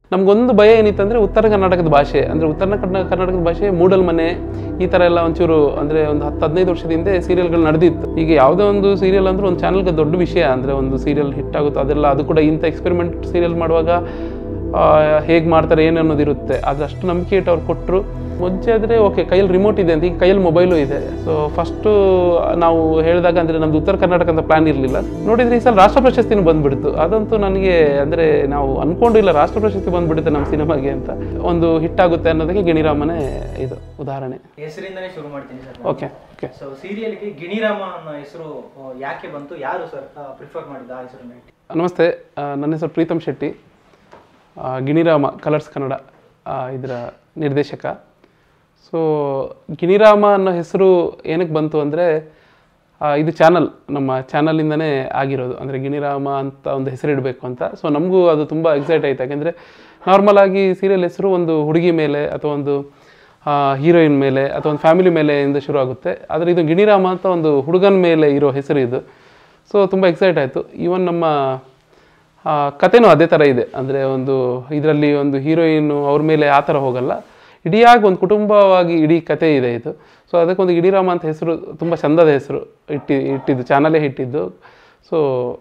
ನಮಗೊಂದು ಭಯ ಏನಿತ್ತಂದರೆ ಉತ್ತರ ಕರ್ನಾಟಕದ ಭಾಷೆ ಅಂದರೆ ಉತ್ತರ ಕರ್ನಾ ಕರ್ನಾಟಕದ ಭಾಷೆ ಮೂಡಲ್ ಮನೆ ಈ ಥರ ಎಲ್ಲ ಒಂಚೂರು ಅಂದರೆ ಒಂದು ಹತ್ತು ಹದಿನೈದು ವರ್ಷದ ಹಿಂದೆ ಸೀರಿಯಲ್ಗಳು ನಡೆದಿತ್ತು ಈಗ ಯಾವುದೇ ಒಂದು ಸೀರಿಯಲ್ ಅಂದ್ರೆ ಒಂದು ಚಾನಲ್ಗೆ ದೊಡ್ಡ ವಿಷಯ ಅಂದರೆ ಒಂದು ಸೀರಿಯಲ್ ಹಿಟ್ ಆಗುತ್ತೋ ಅದೆಲ್ಲ ಅದು ಕೂಡ ಇಂಥ ಎಕ್ಸ್ಪೆರಿಮೆಂಟ್ ಸೀರಿಯಲ್ ಮಾಡುವಾಗ ಹೇಗೆ ಮಾಡ್ತಾರೆ ಏನು ಅನ್ನೋದಿರುತ್ತೆ ಆದರೆ ಅಷ್ಟು ನಂಬಿಕೆ ಇಟ್ಟು ಅವ್ರು ಕೊಟ್ಟರು ಮುಂಚೆ ಆದರೆ ಓಕೆ ಕೈಯಲ್ಲಿ ರಿಮೋಟ್ ಇದೆ ಅಂತ ಈಗ ಕೈಯಲ್ಲಿ ಮೊಬೈಲು ಇದೆ ಸೊ ಫಸ್ಟು ನಾವು ಹೇಳಿದಾಗ ಅಂದರೆ ನಮ್ದು ಉತ್ತರ ಕರ್ನಾಟಕ ಅಂತ ಪ್ಲಾನ್ ಇರಲಿಲ್ಲ ನೋಡಿದ್ರೆ ಈ ಸಲ ರಾಷ್ಟ್ರ ಪ್ರಶಸ್ತಿನೂ ಬಂದ್ಬಿಡ್ತು ಅದಂತೂ ನನಗೆ ಅಂದರೆ ನಾವು ಅನ್ಕೊಂಡಿಲ್ಲ ರಾಷ್ಟ್ರ ಪ್ರಶಸ್ತಿ ಬಂದ್ಬಿಡುತ್ತೆ ನಮ್ಮ ಸಿನಿಮಾಗೆ ಅಂತ ಒಂದು ಹಿಟ್ ಆಗುತ್ತೆ ಅನ್ನೋದಕ್ಕೆ ಗಿಣಿರಾಮನೇ ಇದು ಉದಾಹರಣೆ ಹೆಸರಿಂದನೇ ಶುರು ಮಾಡ್ತೀನಿ ಸರ್ ಓಕೆ ಓಕೆ ಸೊ ಸೀರಿಯಲ್ಗೆ ಗಿಣಿರಾಮ ಅನ್ನೋ ಹೆಸರು ಯಾಕೆ ಬಂತು ಯಾರು ಸರ್ ಪ್ರಿಫರ್ ಮಾಡಿದ ಆ ಹೆಸರನ್ನ ಇಟ್ಟು ನಮಸ್ತೆ ಆ, ನನ್ನ ಹೆಸರು ಪ್ರೀತಮ್ ಶೆಟ್ಟಿ ಆ, ಗಿಣಿರಾಮ ಕಲರ್ಸ್ ಕನ್ನಡ ಆ, ಇದರ ನಿರ್ದೇಶಕ ಸೊ ಗಿಣಿರಾಮ ಅನ್ನೋ ಹೆಸರು ಏನಕ್ಕೆ ಬಂತು ಅಂದರೆ ಇದು ಚಾನಲ್ ನಮ್ಮ ಚಾನಲಿಂದನೇ ಆಗಿರೋದು ಅಂದರೆ ಗಿಣಿರಾಮ ಅಂತ ಒಂದು ಹೆಸರಿಡಬೇಕು ಅಂತ ಸೊ ನಮಗೂ ಅದು ತುಂಬ ಎಕ್ಸೈಟ್ ಆಯ್ತು ಯಾಕೆಂದರೆ ನಾರ್ಮಲ್ ಆಗಿ ಸೀರಿಯಲ್ ಹೆಸರು ಒಂದು ಹುಡುಗಿ ಮೇಲೆ ಅಥವಾ ಒಂದು ಹೀರೋಯಿನ್ ಮೇಲೆ ಅಥವಾ ಒಂದು ಫ್ಯಾಮಿಲಿ ಮೇಲೆ ಇಂದ ಶುರು ಆಗುತ್ತೆ ಆದರೆ ಇದು ಗಿಣಿರಾಮ ಅಂತ ಒಂದು ಹುಡುಗನ ಮೇಲೆ ಇರೋ ಹೆಸರು ಇದು ಸೊ ತುಂಬ ಎಕ್ಸೈಟ್ ಆಯಿತು ಈವನ್ ನಮ್ಮ ಆ, ಕಥೆನೂ ಅದೇ ಥರ ಇದೆ ಅಂದರೆ ಒಂದು ಇದರಲ್ಲಿ ಒಂದು ಹೀರೋಯಿನ್ನು ಅವ್ರ ಮೇಲೆ ಆ ಥರ ಹೋಗಲ್ಲ ಇಡಿಯಾಗಿ ಒಂದು ಕುಟುಂಬವಾಗಿ ಇಡೀ ಕತೆ ಇದೆ ಇದು ಸೊ ಅದಕ್ಕೊಂದು ಗಿಡಿರಾಮ ಅಂತ ಹೆಸರು ತುಂಬ ಚಂದದ ಹೆಸರು ಇಟ್ಟಿ ಇಟ್ಟಿದ್ದು ಚಾನಲೇ ಇಟ್ಟಿದ್ದು ಸೊ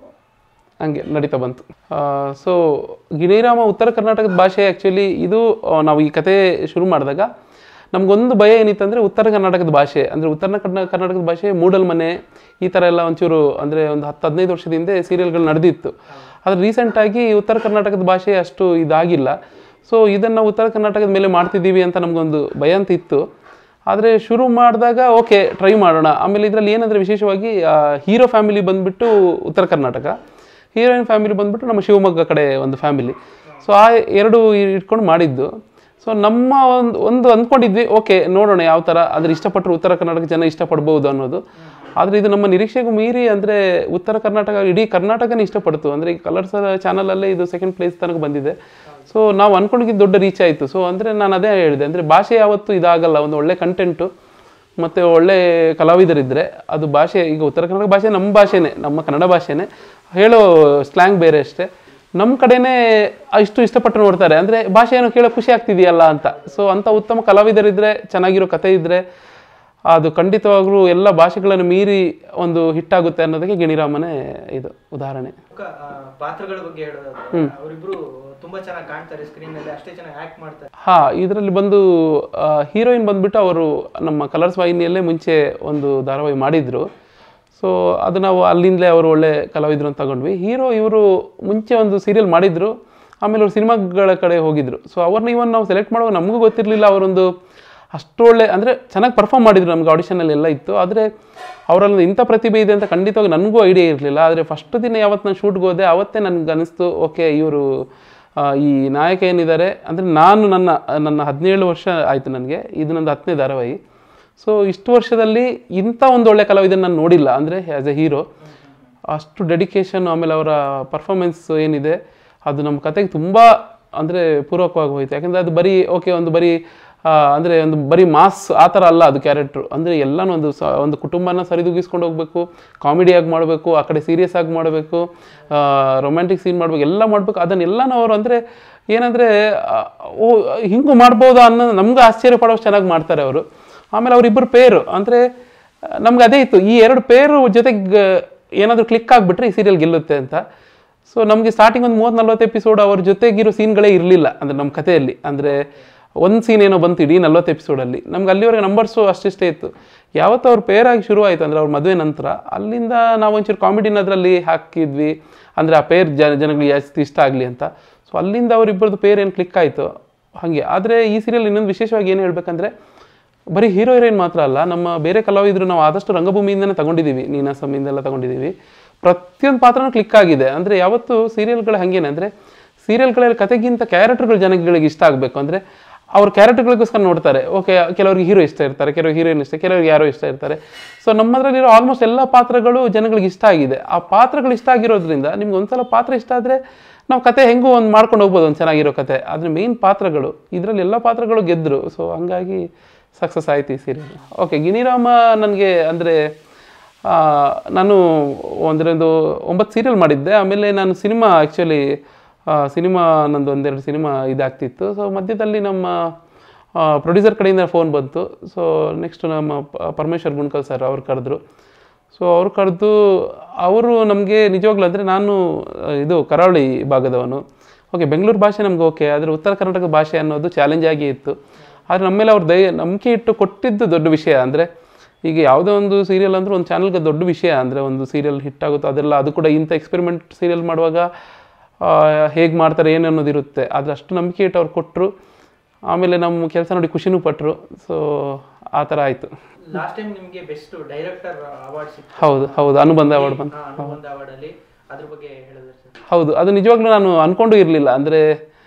ಹಂಗೆ ನಡೀತಾ ಬಂತು ಸೊ ಗಿಣಿರಾಮ ಉತ್ತರ ಕರ್ನಾಟಕದ ಭಾಷೆ ಆ್ಯಕ್ಚುಲಿ ಇದು ಆ, ನಾವು ಈ ಕತೆ ಶುರು ಮಾಡಿದಾಗ ನಮಗೊಂದು ಭಯ ಏನಿತ್ತಂದರೆ ಉತ್ತರ ಕರ್ನಾಟಕದ ಭಾಷೆ ಅಂದರೆ ಉತ್ತರ ಕರ್ನಾ ಕರ್ನಾಟಕದ ಭಾಷೆ ಮೂಡಲ್ ಮನೆ ಈ ಥರ ಎಲ್ಲ ಒಂಚೂರು ಅಂದರೆ ಒಂದು ಹತ್ತು ಹದಿನೈದು ವರ್ಷದ ಹಿಂದೆ ಸೀರಿಯಲ್ಗಳು ನಡೆದಿತ್ತು ಆದರೆ ರೀಸೆಂಟಾಗಿ ಉತ್ತರ ಕರ್ನಾಟಕದ ಭಾಷೆ ಅಷ್ಟು ಇದಾಗಿಲ್ಲ ಸೊ ಇದನ್ನು ಉತ್ತರ ಕರ್ನಾಟಕದ ಮೇಲೆ ಮಾಡ್ತಿದ್ದೀವಿ ಅಂತ ನಮಗೊಂದು ಭಯ ಅಂತ ಇತ್ತು ಆದರೆ ಶುರು ಮಾಡಿದಾಗ ಓಕೆ ಟ್ರೈ ಮಾಡೋಣ ಆಮೇಲೆ ಇದರಲ್ಲಿ ಏನಂದರೆ ವಿಶೇಷವಾಗಿ ಹೀರೋ ಫ್ಯಾಮಿಲಿ ಬಂದುಬಿಟ್ಟು ಉತ್ತರ ಕರ್ನಾಟಕ ಹೀರೋಯಿನ್ ಫ್ಯಾಮಿಲಿ ಬಂದ್ಬಿಟ್ಟು ನಮ್ಮ ಶಿವಮೊಗ್ಗ ಕಡೆ ಒಂದು ಫ್ಯಾಮಿಲಿ ಸೊ ಆ ಎರಡು ಇಟ್ಕೊಂಡು ಮಾಡಿದ್ದು ಸೊ ನಮ್ಮ ಒಂದು ಒಂದು ಅಂದ್ಕೊಂಡಿದ್ವಿ ಓಕೆ ನೋಡೋಣ ಯಾವ ಥರ ಅಂದರೆ ಇಷ್ಟಪಟ್ಟರು ಉತ್ತರ ಕರ್ನಾಟಕ ಜನ ಇಷ್ಟಪಡ್ಬೋದು ಅನ್ನೋದು ಆದರೆ ಇದು ನಮ್ಮ ನಿರೀಕ್ಷೆಗೂ ಮೀರಿ ಅಂದರೆ ಉತ್ತರ ಕರ್ನಾಟಕ ಇಡೀ ಕರ್ನಾಟಕನೇ ಇಷ್ಟಪಡ್ತು ಅಂದರೆ ಈ ಕಲರ್ಸ್ ಚಾನಲಲ್ಲೇ ಇದು ಸೆಕೆಂಡ್ ಪ್ಲೇಸ್ ತನಕ ಬಂದಿದೆ ಸೊ ನಾವು ಅನ್ಕೊಂಡಿದ್ದು ದೊಡ್ಡ ರೀಚ್ ಆಯಿತು ಸೊ ಅಂದರೆ ನಾನು ಅದೇ ಹೇಳಿದೆ ಅಂದರೆ ಭಾಷೆ ಯಾವತ್ತೂ ಇದಾಗಲ್ಲ ಒಂದು ಒಳ್ಳೆ ಕಂಟೆಂಟು ಮತ್ತು ಒಳ್ಳೆ ಕಲಾವಿದರಿದ್ದರೆ ಅದು ಭಾಷೆ ಈಗ ಉತ್ತರ ಕನ್ನಡ ಭಾಷೆ ನಮ್ಮ ಭಾಷೆನೇ ನಮ್ಮ ಕನ್ನಡ ಭಾಷೆನೇ ಹೇಳೋ ಸ್ಲ್ಯಾಂಗ್ ಬೇರೆ ಅಷ್ಟೇ ನಮ್ಮ ಕಡೆನೇ ಇಷ್ಟು ಇಷ್ಟಪಟ್ಟು ನೋಡ್ತಾರೆ ಅಂದರೆ ಭಾಷೆ ಏನೋ ಕೇಳೋ ಖುಷಿ ಆಗ್ತಿದೆಯಲ್ಲ ಅಂತ ಸೊ ಅಂಥ ಉತ್ತಮ ಕಲಾವಿದರಿದ್ದರೆ ಚೆನ್ನಾಗಿರೋ ಕತೆ ಇದ್ದರೆ ಅದು ಖಂಡಿತವಾಗ್ಲೂ ಎಲ್ಲ ಭಾಷೆಗಳನ್ನು ಮೀರಿ ಒಂದು ಹಿಟ್ಟಾಗುತ್ತೆ ಅನ್ನೋದಕ್ಕೆ ಗಿಣಿರಾಮನೇ ಇದು ಉದಾಹರಣೆ ಪ್ರಮುಖ, ಆ, ಪಾತ್ರಗಳ ಬಗ್ಗೆ ಹೇಳೋದಾದ್ರೆ ಅವರಿಬ್ರು ತುಂಬಾ ಚೆನ್ನಾಗಿ ಕಾಣ್ತಾರೆ ಸ್ಕ್ರೀನ್ ಅಲ್ಲಿ ಅಷ್ಟೇ ಚೆನ್ನಾಗಿ ಆಕ್ಟ್ ಮಾಡ್ತಾರೆ ಹಾ ಇದರಲ್ಲಿ ಬಂದು ಹೀರೋಯಿನ್ ಬಂದ್ಬಿಟ್ಟು ಅವರು ನಮ್ಮ ಕಲರ್ಸ್ ವಾಹಿನಿಯಲ್ಲೇ ಮುಂಚೆ ಒಂದು ಧಾರಾವಾಹಿ ಮಾಡಿದ್ರು ಸೊ ಅದು ನಾವು ಅಲ್ಲಿಂದಲೇ ಅವರು ಒಳ್ಳೆ ಕಲಾವಿದರು ಅಂತ ತಗೊಂಡ್ವಿ ಹೀರೋ ಇವರು ಮುಂಚೆ ಒಂದು ಸೀರಿಯಲ್ ಮಾಡಿದ್ರು ಆಮೇಲೆ ಅವ್ರು ಸಿನಿಮಾಗಳ ಕಡೆ ಹೋಗಿದ್ರು ಸೊ ಅವ್ರನ್ನ ಇವನ್ ನಾವು ಸೆಲೆಕ್ಟ್ ಮಾಡುವಾಗ ನಮಗೂ ಗೊತ್ತಿರಲಿಲ್ಲ ಅವರೊಂದು ಅಷ್ಟು ಒಳ್ಳೆ ಅಂದರೆ ಚೆನ್ನಾಗಿ ಪರ್ಫಾರ್ಮ್ ಮಾಡಿದ್ರು ನಮ್ಗೆ ಆಡಿಷನಲ್ಲಿ ಎಲ್ಲ ಇತ್ತು ಆದರೆ ಅವರಲ್ಲಿ ಇಂಥ ಪ್ರತಿಭೆ ಇದೆ ಅಂತ ಖಂಡಿತವಾಗಿ ನನಗೂ ಐಡಿಯಾ ಇರಲಿಲ್ಲ ಆದರೆ ಫಸ್ಟ್ ದಿನ ಯಾವತ್ತು ನಾನು ಶೂಟ್ಗೆ ಹೋದೆ ಅವತ್ತೇ ನನಗೆ ಅನಿಸ್ತು ಓಕೆ ಇವರು ಈ ನಾಯಕ ಏನಿದ್ದಾರೆ ಅಂದರೆ ನಾನು ನನ್ನ ನನ್ನ ಹದಿನೇಳು ವರ್ಷ ಆಯಿತು ನನಗೆ ಇದು ನಂದು ಹತ್ತನೇ ಧಾರಾವಾಹಿ ಸೊ ಇಷ್ಟು ವರ್ಷದಲ್ಲಿ ಇಂಥ ಒಂದು ಒಳ್ಳೆ ಕಲಾವಿದನ ನಾನು ನೋಡಿಲ್ಲ ಅಂದರೆ ಆ್ಯಸ್ ಎ ಹೀರೋ ಅಷ್ಟು ಡೆಡಿಕೇಶನ್ ಆಮೇಲೆ ಅವರ ಪರ್ಫಾರ್ಮೆನ್ಸ್ ಏನಿದೆ ಅದು ನಮ್ಮ ಕತೆಗೆ ತುಂಬ ಅಂದರೆ ಪೂರಕವಾಗಿ ಹೋಯಿತು ಯಾಕಂದರೆ ಅದು ಬರೀ ಓಕೆ ಒಂದು ಬರೀ ಅಂದರೆ ಒಂದು ಬರೀ ಮಾಸ್ ಆ ಥರ ಅಲ್ಲ ಅದು ಕ್ಯಾರೆಕ್ಟ್ರು ಅಂದರೆ ಎಲ್ಲನೂ ಒಂದು ಸ ಒಂದು ಕುಟುಂಬನ ಸರಿದೂಗಿಸ್ಕೊಂಡು ಹೋಗಬೇಕು ಕಾಮಿಡಿಯಾಗಿ ಮಾಡಬೇಕು ಆ ಕಡೆ ಸೀರಿಯಸ್ ಆಗಿ ಮಾಡಬೇಕು ರೊಮ್ಯಾಂಟಿಕ್ ಸೀನ್ ಮಾಡಬೇಕು ಎಲ್ಲ ಮಾಡಬೇಕು ಅದನ್ನೆಲ್ಲನೂ ಅವರು ಅಂದರೆ ಏನಂದರೆ ಓ ಹಿಂಗೂ ಮಾಡ್ಬೋದಾ ಅನ್ನೋ ನಮ್ಗೆ ಆಶ್ಚರ್ಯ ಪಡೋಷ್ಟು ಚೆನ್ನಾಗಿ ಮಾಡ್ತಾರೆ ಅವರು ಆಮೇಲೆ ಅವರಿಬ್ಬರು ಪೇರು ಅಂದರೆ ನಮ್ಗೆ ಅದೇ ಇತ್ತು ಈ ಎರಡು ಪೇರು ಜೊತೆಗೆ ಏನಾದರೂ ಕ್ಲಿಕ್ ಆಗಿಬಿಟ್ರೆ ಈ ಸೀರಿಯಲ್ ಗೆಲ್ಲುತ್ತೆ ಅಂತ ಸೊ ನಮಗೆ ಸ್ಟಾರ್ಟಿಂಗ್ ಒಂದು ಮೂವತ್ತು ನಲ್ವತ್ತು ಎಪಿಸೋಡ್ ಅವ್ರ ಜೊತೆಗಿರೋ ಸೀನ್ಗಳೇ ಇರಲಿಲ್ಲ ಅಂದರೆ ನಮ್ಮ ಕಥೆಯಲ್ಲಿ ಅಂದರೆ ಒಂದು ಸೀನ್ ಏನೋ ಬಂತು ಇಡೀ ನಲ್ವತ್ತು ಎಪಿಸೋಡಲ್ಲಿ ನಮ್ಗೆ ಅಲ್ಲಿವರೆಗೆ ನಂಬರ್ಸು ಅಷ್ಟಿಷ್ಟೇ ಇತ್ತು ಯಾವತ್ತು ಅವ್ರ ಪೇರಾಗಿ ಶುರು ಆಯಿತು ಅಂದರೆ ಅವ್ರ ಮದುವೆ ನಂತರ ಅಲ್ಲಿಂದ ನಾವು ಒಂಚೂರು ಕಾಮಿಡಿನ ಅದರಲ್ಲಿ ಹಾಕಿದ್ವಿ ಅಂದರೆ ಆ ಪೇರ್ ಜನ ಜನಗಳಿಗೆ ಜಾಸ್ತಿ ಇಷ್ಟ ಆಗಲಿ ಅಂತ ಸೊ ಅಲ್ಲಿಂದ ಅವರಿಬ್ಬರದ್ದು ಪೇರ್ ಏನು ಕ್ಲಿಕ್ ಆಯಿತು ಹಾಗೆ ಆದರೆ ಈ ಸೀರಿಯಲ್ ಇನ್ನೊಂದು ವಿಶೇಷವಾಗಿ ಏನು ಹೇಳ್ಬೇಕಂದ್ರೆ ಬರೀ ಹೀರೋ ಹೀರೋಯಿನ್ ಮಾತ್ರ ಅಲ್ಲ ನಮ್ಮ ಬೇರೆ ಕಲಾವಿದರು ನಾವು ಆದಷ್ಟು ರಂಗಭೂಮಿಯಿಂದನೇ ತಗೊಂಡಿದ್ದೀವಿ ನೀನಾಸಮಿಂದೆಲ್ಲ ತಗೊಂಡಿದ್ದೀವಿ ಪ್ರತಿಯೊಂದು ಪಾತ್ರನೂ ಕ್ಲಿಕ್ ಆಗಿದೆ ಅಂದರೆ ಯಾವತ್ತು ಸೀರಿಯಲ್ಗಳು ಹಾಗೇನೆ ಅಂದರೆ ಸೀರಿಯಲ್ಗಳಲ್ಲಿ ಕತೆಗಿಂತ ಕ್ಯಾರೆಕ್ಟರ್ಗಳು ಜನಗಳಿಗೆ ಇಷ್ಟ ಆಗಬೇಕು ಅಂದರೆ ಅವ್ರ ಕ್ಯಾರೆಕ್ಟರ್ಗಳಿಗೋಸ್ಕರ ನೋಡ್ತಾರೆ ಓಕೆ ಕೆಲವ್ರಿಗೆ ಹೀರೋ ಇಷ್ಟ ಇರ್ತಾರೆ ಕೆಲವ್ರಿಗೆ ಹೀರೋಯಿನ್ ಇಷ್ಟ ಕೆಲವ್ರಿಗೆ ಯಾರೋ ಇಷ್ಟ ಇರ್ತಾರೆ ಸೊ ನಮ್ಮದ್ರಲ್ಲಿರೋ ಆಲ್ಮೋಸ್ಟ್ ಎಲ್ಲ ಪಾತ್ರಗಳು ಜನಗಳಿಗೆ ಇಷ್ಟ ಆಗಿದೆ ಆ ಪಾತ್ರಗಳು ಇಷ್ಟ ಆಗಿರೋದ್ರಿಂದ ನಿಮ್ಗೆ ಒಂದ್ಸಲ ಪಾತ್ರ ಇಷ್ಟ ಆದರೆ ನಾವು ಕತೆ ಹೆಂಗೂ ಒಂದು ಮಾಡ್ಕೊಂಡು ಹೋಗ್ಬೋದು ಒಂದು ಚೆನ್ನಾಗಿರೋ ಕತೆ ಆದರೆ ಮೇನ್ ಪಾತ್ರಗಳು ಇದರಲ್ಲಿ ಎಲ್ಲ ಪಾತ್ರಗಳು ಗೆದ್ದರು ಸೊ ಹಂಗಾಗಿ ಸಕ್ಸಸ್ ಆಯ್ತು ಈ ಸೀರಿಯಲ್ ಓಕೆ ಗಿಣಿರಾಮ ನನಗೆ ಅಂದರೆ ನಾನು ಒಂದರೊಂದು ಒಂಬತ್ತು ಸೀರಿಯಲ್ ಮಾಡಿದ್ದೆ ಆಮೇಲೆ ನಾನು ಸಿನಿಮಾ ಆ್ಯಕ್ಚುಲಿ ಸಿನಿಮಾ ನಂದು ಒಂದೆರಡು ಸಿನಿಮಾ ಇದಾಗ್ತಿತ್ತು ಸೊ ಮಧ್ಯದಲ್ಲಿ ನಮ್ಮ ಪ್ರೊಡ್ಯೂಸರ್ ಕಡೆಯಿಂದ ಫೋನ್ ಬಂತು ಸೊ ನೆಕ್ಸ್ಟ್ ನಮ್ಮ ಪ- ಪರಮೇಶ್ವರ್ ಗುಣ್ಕಲ್ ಸರ್ ಅವ್ರು ಕರೆದ್ರು ಸೊ ಅವ್ರು ಕರೆದು ಅವರು ನಮಗೆ ನಿಜವಾಗ್ಲೂ ಅಂದರೆ ನಾನು ಆ, ಇದು ಕರಾವಳಿ ಭಾಗದವನು ಓಕೆ ಬೆಂಗಳೂರು ಭಾಷೆ ನಮ್ಗೆ ಓಕೆ ಆದರೆ ಉತ್ತರ ಕರ್ನಾಟಕ ಭಾಷೆ ಅನ್ನೋದು ಚಾಲೆಂಜ್ ಆಗಿ ಇತ್ತು ಆದರೆ ನಮ್ಮ ಮೇಲೆ ಅವ್ರು ದಯ ನಂಬಿಕೆ ಇಟ್ಟು ಕೊಟ್ಟಿದ್ದು ದೊಡ್ಡ ವಿಷಯ ಅಂದರೆ ಈಗ ಯಾವುದೇ ಒಂದು ಸೀರಿಯಲ್ ಅಂದ್ರೆ ಒಂದು ಚಾನಲ್ಗೆ ದೊಡ್ಡ ವಿಷಯ ಅಂದರೆ ಒಂದು ಸೀರಿಯಲ್ ಹಿಟ್ ಆಗುತ್ತೋ ಅದೆಲ್ಲ ಅದು ಕೂಡ ಇಂಥ ಎಕ್ಸ್ಪೆರಿಮೆಂಟ್ ಸೀರಿಯಲ್ ಮಾಡುವಾಗ ಹೇಗೆ ಮಾಡ್ತಾರೆ ಏನು ಅನ್ನೋದಿರುತ್ತೆ ಆದರೆ ಅಷ್ಟು ನಂಬಿಕೆ ಇಟ್ಟು ಅವ್ರು ಕೊಟ್ಟರು ಆಮೇಲೆ ನಮ್ಮ ಕೆಲಸ ನೋಡಿ ಖುಷಿನೂ ಪಟ್ಟರು ಸೊ ಆ ಥರ ಆಯಿತು ಲಾಸ್ಟ್ ಟೈಮ್ ನಿಮಗೆ ಬೆಸ್ಟ್ ಡೈರೆಕ್ಟರ್ ಅವಾರ್ಡ್ ಸಿಕ್ತು ಹೌದು ಹೌದು ಅನುಬಂಧ ಅವಾರ್ಡ್ ಬಂತು ಹಾ, ಅನುಬಂಧ ಅವಾರ್ಡ್ ಅಲ್ಲಿ ಅದ್ರ ಬಗ್ಗೆ ಹೇಳಿದ್ರೆ ಸರ್ ಹೌದು ಅದು ನಿಜವಾಗ್ಲೂ ನಾನು ಅಂದ್ಕೊಂಡು ಇರಲಿಲ್ಲ ಅಂದರೆ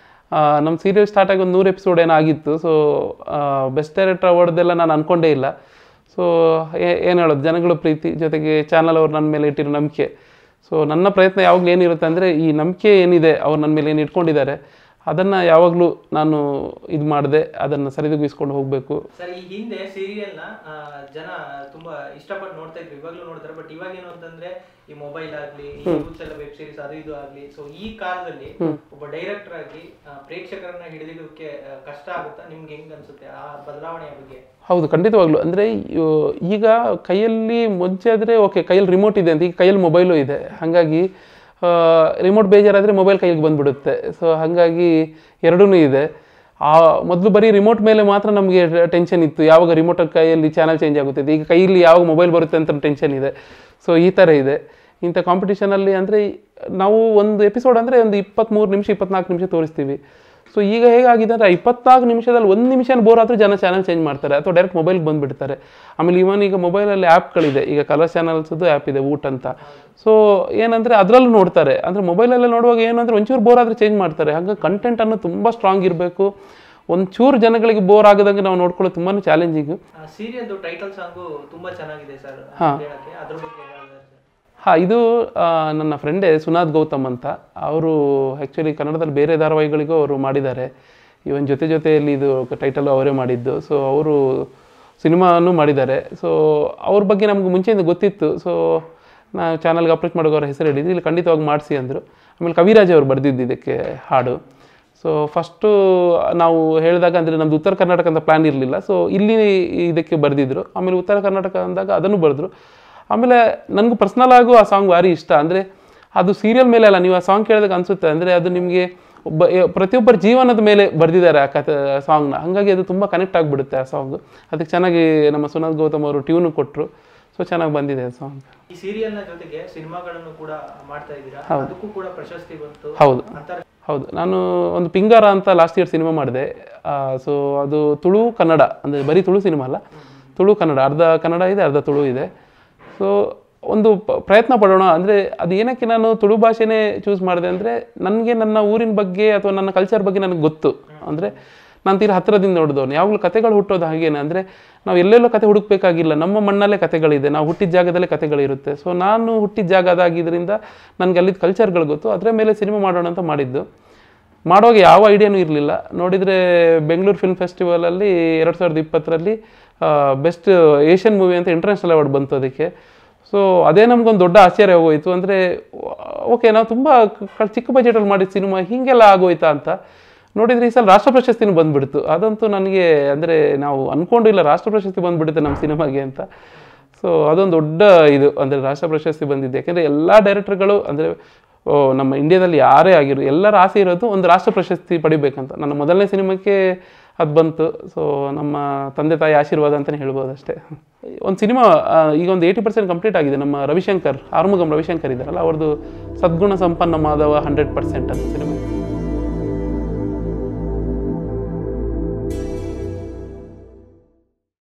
ನಮ್ಮ ಸೀರಿಯಲ್ ಸ್ಟಾರ್ಟ್ ಆಗಿ ಒಂದು ನೂರು ಎಪಿಸೋಡ್ ಏನೋ ಆಗಿತ್ತು ಸೊ ಬೆಸ್ಟ್ ಡೈರೆಕ್ಟರ್ ಅವಾರ್ಡ್ದೆಲ್ಲ ನಾನು ಅಂದ್ಕೊಂಡೇ ಇಲ್ಲ ಸೊ ಏನು ಹೇಳೋದು ಜನಗಳ ಪ್ರೀತಿ ಜೊತೆಗೆ ಚಾನಲ್ ಅವ್ರು ನನ್ನ ಮೇಲೆ ಇಟ್ಟಿರೋ ನಂಬಿಕೆ ಸೊ ನನ್ನ ಪ್ರಯತ್ನ ಯಾವಾಗಲೂ ಏನಿರುತ್ತೆ ಅಂದರೆ ಈ ನಂಬಿಕೆ ಏನಿದೆ ಅವ್ರು ನನ್ನ ಮೇಲೆ ಏನು ಇಟ್ಕೊಂಡಿದ್ದಾರೆ ಅದನ್ನು ಯಾವಾಗಲೂ ನಾನು ಇದು ಮಾಡಿದೆ ಅದನ್ನು ಸರಿದೂಗಿಸ್ಕೊಂಡು ಹೋಗಬೇಕು ಸರ್ ಈ ಹಿಂದೆ ಸೀರಿಯಲ್ ನ ಆ, ಜನ ತುಂಬಾ ಇಷ್ಟಪಟ್ಟು ನೋಡ್ತಾ ಇದ್ರು ಇವಾಗ್ಲೂ ನೋಡ್ತಾರೆ ಬಟ್ ಇವಾಗ ಏನು ಅಂತಂದ್ರೆ ಈ ಮೊಬೈಲ್ ಆಗ್ಲಿ ಈ ಯೂಸ್ ಎಲ್ಲ ವೆಬ್ ಸೀರೀಸ್ ಅದು ಇದು ಆಗ್ಲಿ ಸೊ ಈ ಕಾಲದಲ್ಲಿ ಒಬ್ಬ ಡೈರೆಕ್ಟರ್ ಆಗಿ ಆ, ಪ್ರೇಕ್ಷಕರನ್ನ ಹಿಡಿದಿಡೋಕೆ ಆ, ಕಷ್ಟ ಆಗುತ್ತಾ ನಿಮ್ಗೆ ಹೆಂಗ್ ಅನ್ಸುತ್ತೆ ಆ ಬದಲಾವಣೆಯ ಬಗ್ಗೆ ಹೌದು ಖಂಡಿತವಾಗ್ಲು ಅಂದರೆ ಈಗ ಕೈಯಲ್ಲಿ ಮುಂಚೆ ಆದರೆ ಓಕೆ ಕೈಯಲ್ಲಿ ರಿಮೋಟ್ ಇದೆ ಅಂತ ಈಗ ಕೈಯಲ್ಲಿ ಮೊಬೈಲು ಇದೆ ಹಾಗಾಗಿ ರಿಮೋಟ್ ಬೇಜಾರಾದರೆ ಮೊಬೈಲ್ ಕೈಗೆ ಬಂದ್ಬಿಡುತ್ತೆ ಸೊ ಹಾಗಾಗಿ ಎರಡೂ ಇದೆ ಆ ಮೊದಲು ಬರೀ ರಿಮೋಟ್ ಮೇಲೆ ಮಾತ್ರ ನಮಗೆ ಟೆನ್ಷನ್ ಇತ್ತು ಯಾವಾಗ ರಿಮೋಟ್ ಕೈಯಲ್ಲಿ ಚಾನಲ್ ಚೇಂಜ್ ಆಗುತ್ತೆ ಈಗ ಕೈಯಲ್ಲಿ ಯಾವಾಗ ಮೊಬೈಲ್ ಬರುತ್ತೆ ಅಂತ ಟೆನ್ಷನ್ ಇದೆ ಸೊ ಈ ಥರ ಇದೆ ಇಂಥ ಕಾಂಪಿಟೇಷನಲ್ಲಿ ಅಂದರೆ ನಾವು ಒಂದು ಎಪಿಸೋಡ್ ಅಂದರೆ ಒಂದು ಇಪ್ಪತ್ತ್ಮೂರು ನಿಮಿಷ ಇಪ್ಪತ್ನಾಲ್ಕು ನಿಮಿಷ ತೋರಿಸ್ತೀವಿ ಸೊ ಈಗ ಹೇಗಾಗಿದೆ ಅಂದರೆ ಇಪ್ಪತ್ನಾಲ್ಕು ನಿಮಿಷದಲ್ಲಿ ಒಂದು ನಿಮಿಷ ಬೋರ್ ಆದರೂ ಜನ ಚಾನಲ್ ಚೇಂಜ್ ಮಾಡ್ತಾರೆ ಅಥವಾ ಡೈರೆಕ್ಟ್ ಮೊಬೈಲ್ಗೆ ಬಂದುಬಿಡ್ತಾರೆ ಆಮೇಲೆ ಇವನ್ ಈಗ ಮೊಬೈಲಲ್ಲಿ ಆ್ಯಪ್ಗಳಿದೆ ಈಗ ಕಲರ್ ಚಾನಲ್ಸದ್ದು ಆ್ಯಪ್ ಇದೆ ಊಟ ಅಂತ ಸೊ ಏನಂದರೆ ಅದರಲ್ಲೂ ನೋಡ್ತಾರೆ ಅಂದರೆ ಮೊಬೈಲಲ್ಲೇ ನೋಡುವಾಗ ಏನು ಅಂದರೆ ಒಂಚೂರು ಬೋರ್ ಆದರೆ ಚೇಂಜ್ ಮಾಡ್ತಾರೆ ಹಾಗಾಗಿ ಕಂಟೆಂಟ್ ಅನ್ನೋ ತುಂಬ ಸ್ಟ್ರಾಂಗ್ ಇರಬೇಕು ಒಂಚೂರು ಜನಗಳಿಗೆ ಬೋರ್ ಆಗದಂಗೆ ನಾವು ನೋಡ್ಕೊಳ್ಳೋದು ತುಂಬಾ ಚಾಲೆಂಜಿಂಗು ಸೀರಿಯಲ್ದು ಟೈಟಲ್ ಸಾಂಗು ತುಂಬಾ ಚೆನ್ನಾಗಿದೆ ಸರ್ ಹೇಳಕ್ಕೆ ಅದ್ರ ಬಗ್ಗೆ ಹೇಳಿದ್ರೆ ಸರ್ ಹಾಂ ಇದು ಆ, ನನ್ನ ಫ್ರೆಂಡೇ ಸುನಾದ್ ಗೌತಮ್ ಅಂತ ಅವರು ಆ್ಯಕ್ಚುಲಿ ಕನ್ನಡದಲ್ಲಿ ಬೇರೆ ಧಾರಾವಾಹಿಗಳಿಗೂ ಅವರು ಮಾಡಿದ್ದಾರೆ ಇವನ್ ಜೊತೆ ಜೊತೆಯಲ್ಲಿ ಇದು ಟೈಟಲ್ ಅವರೇ ಮಾಡಿದ್ದು ಸೊ ಅವರು ಸಿನಿಮಾನು ಮಾಡಿದ್ದಾರೆ ಸೊ ಅವ್ರ ಬಗ್ಗೆ ನಮ್ಗೆ ಮುಂಚೆಯಿಂದ ಗೊತ್ತಿತ್ತು ಸೊ ನಾವು ಚಾನಲ್ಗೆ ಅಪ್ರೋಚ್ ಮಾಡೋಕೆ ಅವ್ರ ಹೆಸರು ಹೇಳಿದ್ವಿ ಇಲ್ಲಿ ಖಂಡಿತವಾಗಿ ಮಾಡಿಸಿ ಅಂದರು ಆಮೇಲೆ ಕವಿರಾಜ್ ಅವರು ಬರೆದಿದ್ದು ಇದಕ್ಕೆ ಹಾಡು ಸೊ ಫಸ್ಟು ನಾವು ಹೇಳಿದಾಗ ಅಂದರೆ ನಮ್ಮದು ಉತ್ತರ ಕರ್ನಾಟಕ ಅಂತ ಪ್ಲ್ಯಾನ್ ಇರಲಿಲ್ಲ ಸೊ ಇಲ್ಲಿ ಇದಕ್ಕೆ ಬರೆದಿದ್ರು ಆಮೇಲೆ ಉತ್ತರ ಕರ್ನಾಟಕ ಅಂದಾಗ ಅದನ್ನು ಬರೆದ್ರು ಆಮೇಲೆ ನನಗೂ ಪರ್ಸ್ನಲ್ ಆಗು ಆ ಸಾಂಗ್ ಭಾರಿ ಇಷ್ಟ ಅಂದರೆ ಅದು ಸೀರಿಯಲ್ ಮೇಲೆ ಅಲ್ಲ ನೀವು ಆ ಸಾಂಗ್ ಕೇಳಿದಾಗ ಅನಿಸುತ್ತೆ ಅಂದರೆ ಅದು ನಿಮಗೆ ಒಬ್ಬ ಎ- ಪ್ರತಿಯೊಬ್ಬರ ಜೀವನದ ಮೇಲೆ ಬರೆದಿದ್ದಾರೆ ಆ ಕತೆ ಸಾಂಗ್ನ ಹಾಗಾಗಿ ಅದು ತುಂಬ ಕನೆಕ್ಟ್ ಆಗಿಬಿಡುತ್ತೆ ಆ ಸಾಂಗ್ ಅದಕ್ಕೆ ಚೆನ್ನಾಗಿ ನಮ್ಮ ಸುನಾದ್ ಗೌತಮ್ ಅವರು ಟ್ಯೂನು ಕೊಟ್ಟರು ಸೊ ಚೆನ್ನಾಗಿ ಬಂದಿದೆ ಆ ಸಾಂಗ್ ಈ ಸೀರಿಯಲ್ ನ ಜೊತೆಗೆ ಸಿನಿಮಾಗಳನ್ನು ಕೂಡ ಮಾಡ್ತಾ ಇದ್ದೀರಾ ಅದಕ್ಕೂ ಕೂಡ ಪ್ರಶಸ್ತಿ ಬಂತು ಹೌದು ಅಂತರ ಹೌದು ನಾನು ಒಂದು ಪಿಂಗಾರ ಅಂತ ಲಾಸ್ಟ್ ಇಯರ್ ಸಿನಿಮಾ ಮಾಡಿದೆ ಸೊ ಅದು ತುಳು ಕನ್ನಡ ಅಂದರೆ ಬರೀ ತುಳು ಸಿನಿಮಾ ಅಲ್ಲ ತುಳು ಕನ್ನಡ ಅರ್ಧ ಕನ್ನಡ ಇದೆ ಅರ್ಧ ತುಳು ಇದೆ ಸೊ ಒಂದು ಪ- ಪ್ರಯತ್ನ ಪಡೋಣ ಅಂದರೆ ಅದು ಏನಕ್ಕೆ ನಾನು ತುಳು ಭಾಷೆನೇ ಚೂಸ್ ಮಾಡಿದೆ ಅಂದರೆ ನನಗೆ ನನ್ನ ಊರಿನ ಬಗ್ಗೆ ಅಥವಾ ನನ್ನ ಕಲ್ಚರ್ ಬಗ್ಗೆ ನನಗೆ ಗೊತ್ತು ಅಂದರೆ ನಾನು ತೀರಾ ಹತ್ತಿರದಿಂದ ನೋಡಿದವನು ಯಾವಾಗಲೂ ಕತೆಗಳು ಹುಟ್ಟೋದು ಹಾಗೇನೆ ಅಂದರೆ ನಾವು ಎಲ್ಲೆಲ್ಲೋ ಕತೆ ಹುಡುಕ್ಬೇಕಾಗಿಲ್ಲ ನಮ್ಮ ಮಣ್ಣಲ್ಲೇ ಕತೆಗಳಿದೆ ನಾವು ಹುಟ್ಟಿದ ಜಾಗದಲ್ಲೇ ಕತೆಗಳಿರುತ್ತೆ ಸೊ ನಾನು ಹುಟ್ಟಿದ ಜಾಗ ಅದಾಗಿದ್ದರಿಂದ ನನಗೆ ಅಲ್ಲಿದ್ದ ಕಲ್ಚರ್ಗಳು ಗೊತ್ತು ಅದರ ಮೇಲೆ ಸಿನಿಮಾ ಮಾಡೋಣ ಅಂತ ಮಾಡಿದ್ದು ಮಾಡುವಾಗ ಯಾವ ಐಡಿಯಾನೂ ಇರಲಿಲ್ಲ ನೋಡಿದರೆ ಬೆಂಗಳೂರು ಫಿಲ್ಮ್ ಫೆಸ್ಟಿವಲಲ್ಲಿ ಎರಡು ಸಾವಿರದ ಇಪ್ಪತ್ತರಲ್ಲಿ ಬೆಸ್ಟ್ ಏಷ್ಯನ್ ಮೂವಿ ಅಂತ ಇಂಟರ್ನ್ಯಾಷನಲ್ ಅವಾರ್ಡ್ ಬಂತು ಅದಕ್ಕೆ ಸೊ ಅದೇ ನಮ್ಗೊಂದು ದೊಡ್ಡ ಆಶ್ಚರ್ಯ ಹೋಗೋಯ್ತು ಅಂದರೆ ಓಕೆ ನಾವು ತುಂಬ ಕ- ಚಿಕ್ಕ ಬಜೆಟಲ್ಲಿ ಮಾಡಿದ ಸಿನಿಮಾ ಹೀಗೆಲ್ಲ ಆಗೋಯ್ತಾ ಅಂತ ನೋಡಿದರೆ ಈ ಸಲ ರಾಷ್ಟ್ರ ಪ್ರಶಸ್ತಿನೂ ಬಂದ್ಬಿಡ್ತು ಅದಂತೂ ನನಗೆ ಅಂದರೆ ನಾವು ಅಂದ್ಕೊಂಡಿಲ್ಲ ರಾಷ್ಟ್ರ ಪ್ರಶಸ್ತಿ ಬಂದ್ಬಿಡುತ್ತೆ ನಮ್ಮ ಸಿನಿಮಾಗೆ ಅಂತ ಸೊ ಅದೊಂದು ದೊಡ್ಡ ಇದು ಅಂದರೆ ರಾಷ್ಟ್ರ ಪ್ರಶಸ್ತಿ ಬಂದಿದೆ ಯಾಕೆಂದರೆ ಎಲ್ಲ ಡೈರೆಕ್ಟರ್ಗಳು ಅಂದರೆ ಓ ನಮ್ಮ ಇಂಡಿಯಾದಲ್ಲಿ ಯಾರೇ ಆಗಿರೋ ಎಲ್ಲರ ಆಸೆ ಇರೋದು ಒಂದು ರಾಷ್ಟ್ರ ಪ್ರಶಸ್ತಿ ಪಡಿಬೇಕಂತ ನನ್ನ ಮೊದಲನೇ ಸಿನಿಮಾಕ್ಕೆ ಅದು ಬಂತು ಸೊ ನಮ್ಮ ತಂದೆ ತಾಯಿ ಆಶೀರ್ವಾದ ಅಂತಲೇ ಹೇಳ್ಬೋದು ಅಷ್ಟೇ ಒಂದು ಸಿನಿಮಾ ಆ, ಈಗ ಒಂದು ಏಯ್ಟಿ ಪರ್ಸೆಂಟ್ ಕಂಪ್ಲೀಟ್ ಆಗಿದೆ ನಮ್ಮ ರವಿಶಂಕರ್ ಆರುಮುಗಂ ರವಿಶಂಕರ್ ಇದ್ದಾರಲ್ಲ ಅವ್ರದ್ದು ಸದ್ಗುಣ ಸಂಪನ್ನ ಮಾಧವ ಹಂಡ್ರೆಡ್ ಪರ್ಸೆಂಟ್ ಅಂತ ಸಿನಿಮಾ